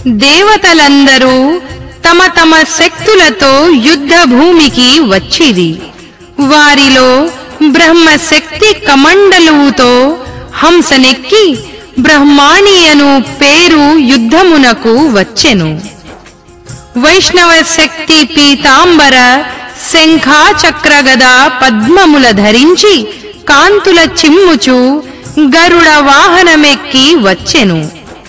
దేవతలందరూ తమ తమ శక్తులతో యుద్ధ భూమికి వచ్చిరి వారిలో బ్రహ్మశక్తి కమండలువుతో హంసనెక్కి బ్రహ్మాణియను పేరు యుద్ధమునకు వచ్చెను వైష్ణవ శక్తి పీతాంబర శంఖా చక్రగద పద్మముల ధరించి కాంతుల చిమ్ముచు గరుడ వాహనమెక్కి వచ్చెను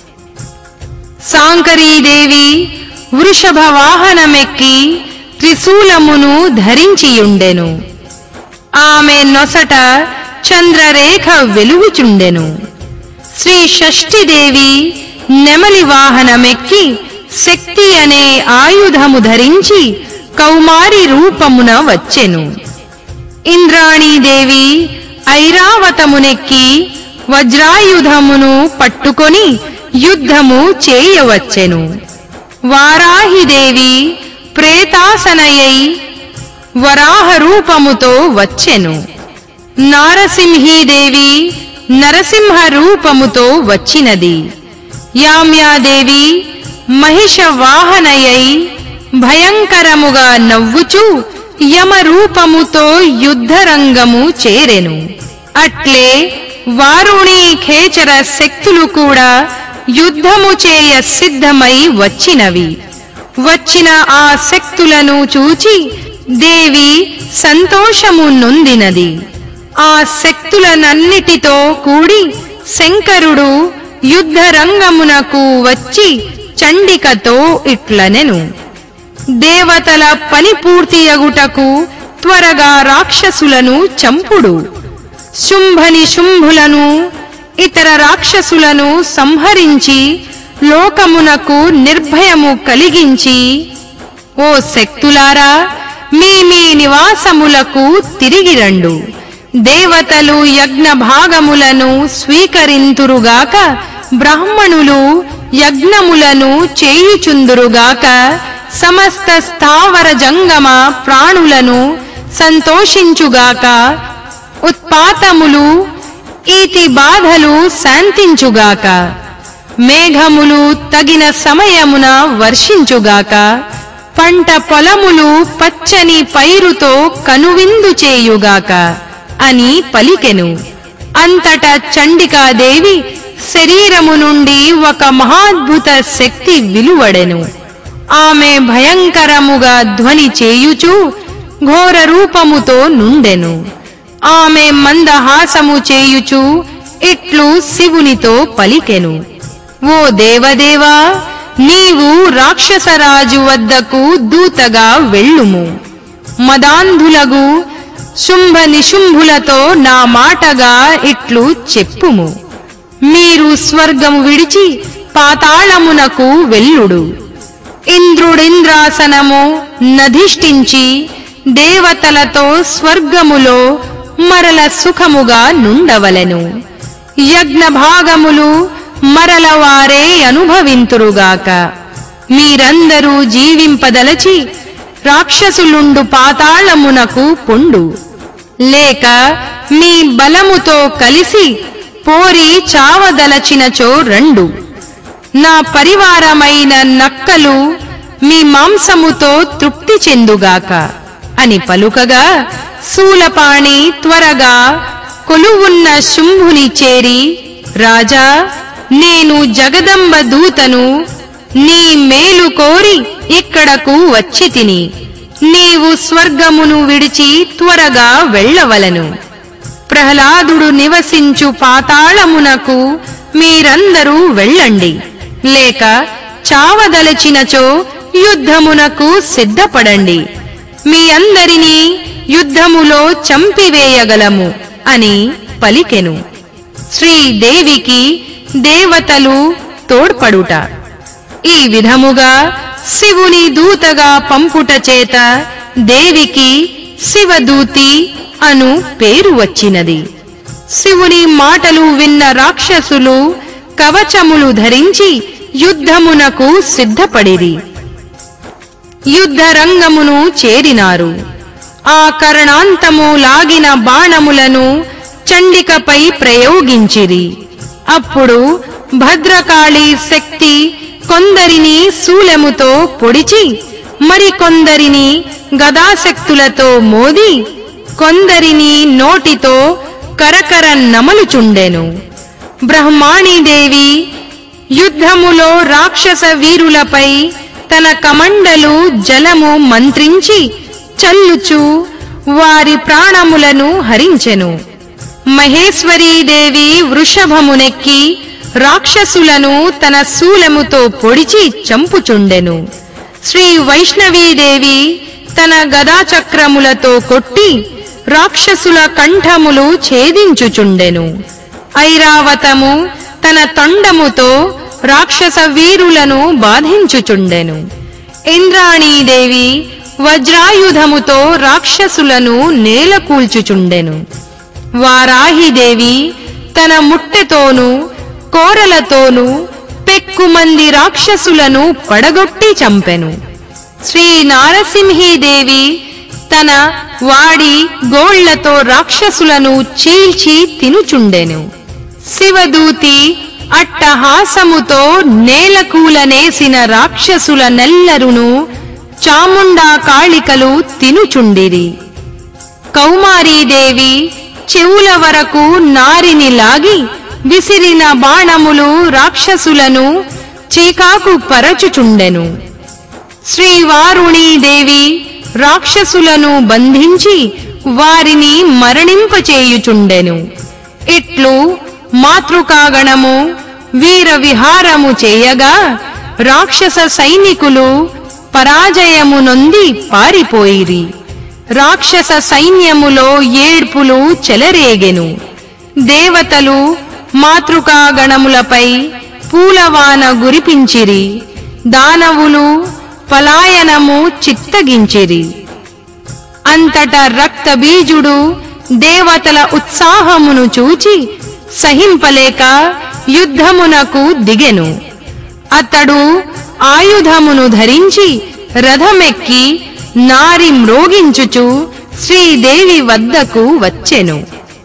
సాంకరీదేవి వృషభ వాహనమెక్కి త్రిశూలమును ధరించియుండెను ఆమె నొసట చంద్రరేఖ వెలుగుచుండెను శ్రీ షష్ఠిదేవి నెమలి వాహనమెక్కి శక్తి అనే ఆయుధము ధరించి కౌమారి రూపమున వచ్చెను ఇంద్రాణీదేవి ఐరావతమునెక్కి వజ్రాయుధమును పట్టుకొని యుద్ధము చేయవచ్చెను వారాహిదేవి ప్రేతాసనయై వరాహ రూపముతో వచ్చెను నారసింహీదేవి నరసింహ రూపముతో వచ్చినది యామ్యాదేవి మహిష వాహనయై భయంకరముగా నవ్వుచూ యమరూపముతో యుద్ధరంగము చేరెను అట్లే వారుణీ ఖేచర శక్తులు కూడా యుద్ధము చేయ సిద్ధమై వచ్చినవి వచ్చిన ఆ శక్తులను చూచి దేవి సంతోషము నొందినది ఆ శక్తులనన్నిటితో కూడి శంకరుడు యుద్ధరంగమునకు వచ్చి చండికతో ఇట్లనెను దేవతల పని పూర్తియగుటకు త్వరగా రాక్షసులను చంపుడు శుంభని శుంభులను ఇతర రాక్షసులను సంహరించి లోకమునకు నిర్భయము కలిగించి ఓ శక్తులారా మీ మీ నివాసములకు తిరిగిరండు దేవతలు యజ్ఞ భాగములను స్వీకరింతురుగాక బ్రాహ్మణులు యజ్ఞములను చేయుచుందురుగాక సమస్త స్థావర జంగమ ప్రాణులను సంతోషించుగాక ఉత్పాతములు ఈతి బాధలు శాంతించుగాక మేఘములు తగిన సమయమున వర్షించుగాక పంట పొలములు పచ్చని పైరుతో కనువిందు చేయుగాక అని పలికెను అంతట చండికాదేవి శరీరము నుండి ఒక మహాద్భుత శక్తి విలువడెను ఆమె భయంకరముగా ధ్వని చేయుచు ఘోర రూపముతో నుండెను ఆమె మందహాసము చేయుచు ఇట్లు శివునితో పలికెను ఓ దేవదేవా నీవు రాక్షసరాజు వద్దకు దూతగా వెళ్ళుము మదాంధులగు శుంభ నిశుంభులతో నా మాటగా ఇట్లు చెప్పుము మీరు స్వర్గము విడిచి పాతాళమునకు వెళ్ళుడు ఇంద్రుడింద్రాసనము నధిష్ఠించి దేవతలతో స్వర్గములో మరల సుఖముగా నుండవలెను యజ్ఞ భాగములు మరల వారే అనుభవింతురుగాక మీరందరూ జీవింపదలచి రాక్షసులుండు పాతాళమునకు పొండు లేక మీ బలముతో కలిసి పోరి చావదలచినచో రండు నా పరివారమైన నక్కలు మీ మాంసముతో తృప్తి చెందుగాక అని పలుకగా శూలపాణి త్వరగా కొలువున్న శుంభుని చేరి రాజా నేను జగదంబ దూతను నీ మేలు కోరి ఇక్కడకు వచ్చి తిని నీవు స్వర్గమును విడిచి త్వరగా వెళ్ళవలను ప్రహ్లాదుడు నివసించు పాతాళమునకు మీరందరూ వెళ్ళండి లేక చావదలచినచో యుద్ధమునకు సిద్ధపడండి మీ అందరినీ యుద్ధములో చంపివేయగలము అని పలికెను శ్రీదేవికి దేవతలు తోడ్పడుట ఈ విధముగా శివుని దూతగా పంపుట చేత దేవికి శివదూతి అను పేరు వచ్చినది శివుని మాటలు విన్న రాక్షసులు కవచములు ధరించి యుద్ధమునకు సిద్ధపడిరి యుద్ధరంగమును చేరినారు ఆ కరణాంతము లాగిన బాణములను చండికపై ప్రయోగించిరి అప్పుడు భద్రకాళి శక్తి కొందరిని శూలముతో పొడిచి మరికొందరిని గదాశక్తులతో మోది కొందరిని నోటితో కరకర నమలుచుండెను బ్రహ్మాణీదేవి యుద్ధములో రాక్షస వీరులపై తన కమండలు జలము మంత్రించి చల్లుచు వారి ప్రాణములను హరించెను మహేశ్వరీదేవి వృషభమునెక్కి రాక్షసులను తన శూలముతో పొడిచి చంపుచుండెను శ్రీ వైష్ణవీదేవి తన గదాచక్రములతో కొట్టి రాక్షసుల కంఠములు ఛేదించుచుండెను ఐరావతము తన తొండముతో రాక్షస వీరులను బాధించుచుండెను ఇంద్రాణీదేవి వజ్రాయుధముతో రాక్షసులను నేలకూల్చుచుండెను వారాహిదేవి తన ముట్టెతోనూ కోరలతోనూ పెక్కుమంది రాక్షసులను పడగొట్టి చంపెను శ్రీ నారసింహీదేవి తన వాడి గోళ్లతో రాక్షసులను చీల్చి తినుచుండెను శివదూతి అట్టహాసముతో నేలకూలనేసిన రాక్షసుల నెల్లరును చాముండా కాళికలు తినుచుండిరి కౌమారీదేవి చెవుల వరకు నారిని లాగి విసిరిన బాణములు రాక్షసులను చీకాకు పరచుచుండెను శ్రీవారుణీదేవి రాక్షసులను బంధించి వారిని మరణింపచేయుచుండెను ఇట్లు మాతృకాగణము వీర విహారము చేయగా రాక్షస సైనికులు పరాజయము నొంది పారిపోయిరి రాక్షస సైన్యములో ఏడ్పులు చెలరేగెను దేవతలు మాతృకాగణములపై పూలవాన గురిపించిరి దానవులు పలాయనము చిత్తగించిరి అంతట రక్త బీజుడు దేవతల ఉత్సాహమును చూచి సహింపలేక యుద్ధమునకు దిగెను అతడు ఆయుధమును ధరించి రథమెక్కి నారి మ్రోగించుచు శ్రీదేవి వద్దకు వచ్చెను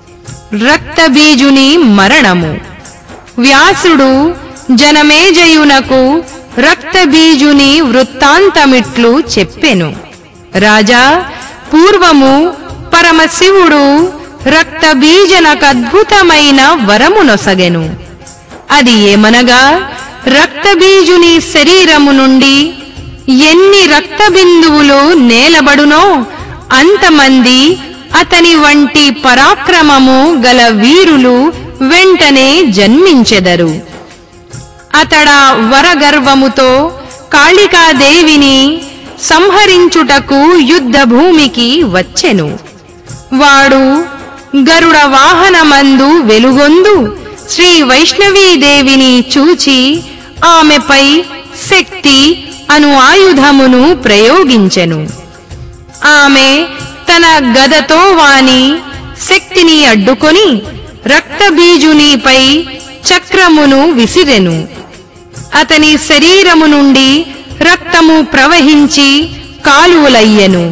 రక్తబీజుని మరణము వ్యాసుడు జనమేజయునకు రక్తబీజుని వృత్తాంతమిట్లు చెప్పెను రాజా పూర్వము పరమశివుడు రక్తబీజనకద్భుతమైన వరమునొసగెను అది ఏమనగా రక్తబీజుని శరీరము నుండి ఎన్ని రక్త బిందువులు నేలబడునో అంతమంది అతని వంటి పరాక్రమము గల వీరులు వెంటనే జన్మించెదరు అతడ వరగర్వముతో కాళికాదేవిని సంహరించుటకు యుద్ధ భూమికి వచ్చెను వాడు గరుడ వాహనమందు వెలుగొందు శ్రీ వైష్ణవీదేవిని చూచి ఆమెపై శక్తి అను ఆయుధమును ప్రయోగించెను ఆమె తన గదతో వాని శక్తిని అడ్డుకొని రక్తబీజునిపై చక్రమును విసిరెను అతని శరీరము నుండి రక్తము ప్రవహించి కాలువలయ్యెను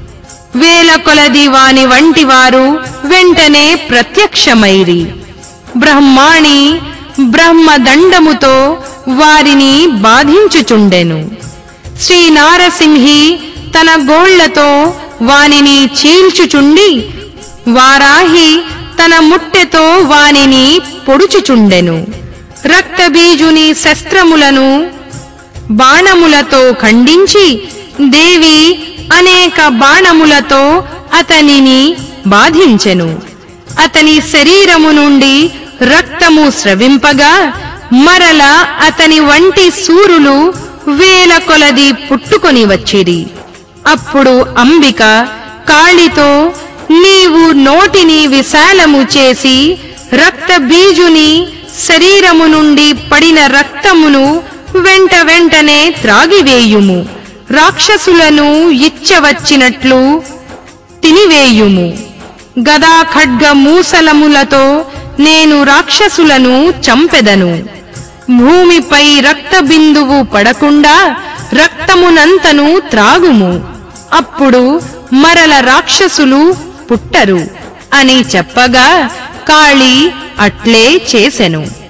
వేల కొలది వాని వంటి వారు వెంటనే ప్రత్యక్షమైరి బ్రహ్మాణి బ్రహ్మదండముతో వారిని బాధించుచుండెను శ్రీ నారసింహి తన గోళ్లతో వానిని చీల్చుచుండి వారాహి తన ముట్టెతో వానిని పొడుచుచుండెను రక్తబీజుని శస్త్రములను బాణములతో ఖండించి దేవి అనేక బాణములతో అతనిని బాధించెను అతని శరీరము నుండి రక్తము స్రవింపగా మరల అతని వంటి సూరులు వేల కొలది పుట్టుకొని వచ్చిరి అప్పుడు అంబిక కాళితో నీవు నోటిని విశాలము చేసి రక్త బీజుని శరీరము నుండి పడిన రక్తమును వెంట వెంటనే త్రాగివేయుము రాక్షసులను ఇచ్చవచ్చినట్లు తినివేయుము గదా ఖడ్గ మూసలములతో నేను రాక్షసులను చంపెదను భూమిపై రక్త బిందువు పడకుండా రక్తమునంతను త్రాగుము అప్పుడు మరల రాక్షసులు పుట్టరు అని చెప్పగా కాళి అట్లే చేసెను